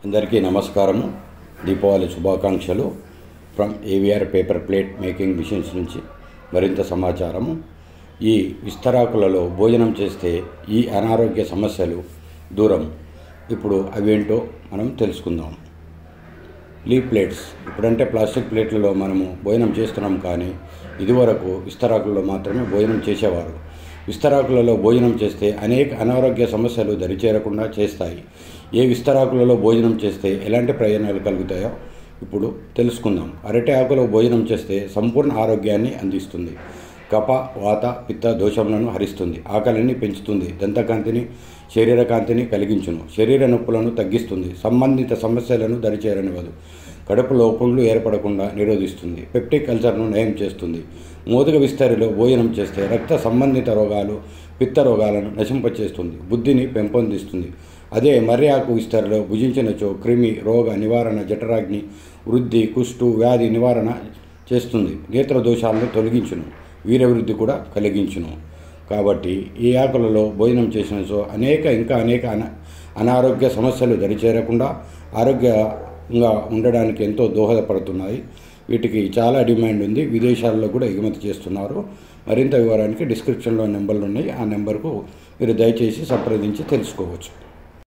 అందరికీ నమస్కారము దీపావళి శుభాకాంక్షలు from AVR paper plate making machines నుంచి మరింత సమాచారము ఈ విస్తరాకులలో భోజనం చేస్తే ఈ అనారోగ్య సమస్యలు దూరం ఇప్పుడు అవేంటో మనం తెలుసుకుందాం లీవ్ ప్లేట్స్ ఇప్పుడంటే ప్లాస్టిక్ ప్లేట్లలో మనము భోజనం చేస్తున్నాం కానీ ఇదివరకు విస్తరాకులలో మాత్రమే భోజనం చేసేవారు విస్తరాకులలో భోజనం చేస్తే అనేక అనారోగ్య సమస్యలు దరిచేరకుండా చేస్తాయి ఏ విస్తరాకులలో భోజనం చేస్తే ఎలాంటి ప్రయోజనాలు కలుగుతాయో ఇప్పుడు తెలుసుకుందాం అరటి ఆకులో భోజనం చేస్తే సంపూర్ణ ఆరోగ్యాన్ని అందిస్తుంది కప వాత పిత్త దోషములను హరిస్తుంది ఆకలిని పెంచుతుంది దంతకాంతిని శరీర కాంతిని కలిగించును శరీర నొప్పులను తగ్గిస్తుంది సంబంధిత సమస్యలను దరిచేరనివ్వదు కడుపులో పుండ్లు ఏర్పడకుండా నిరోధిస్తుంది పెప్టిక్ అల్సర్ను నయం చేస్తుంది మోదుగ విస్తరిలో భోజనం చేస్తే రక్త సంబంధిత రోగాలు పిత్త రోగాలను నశింపచేస్తుంది బుద్ధిని పెంపొందిస్తుంది అదే మర్రి ఆకు విస్తరిలో భుజించినచో క్రిమి రోగ నివారణ జఠరాగ్ని వృద్ధి కుష్టు వ్యాధి నివారణ చేస్తుంది నేత్ర దోషాలను తొలగించును వీరవృద్ధి కూడా కలిగించును కాబట్టి ఈ ఆకులలో భోజనం చేసిన సో అనేక ఇంకా అనేక అన అనారోగ్య సమస్యలు దరిచేరకుండా ఆరోగ్యంగా ఉండడానికి ఎంతో దోహదపడుతున్నాయి వీటికి చాలా డిమాండ్ ఉంది విదేశాల్లో కూడా ఎగుమతి చేస్తున్నారు మరింత వివరానికి డిస్క్రిప్షన్లో నెంబర్లు ఉన్నాయి ఆ నెంబర్కు మీరు దయచేసి సంప్రదించి తెలుసుకోవచ్చు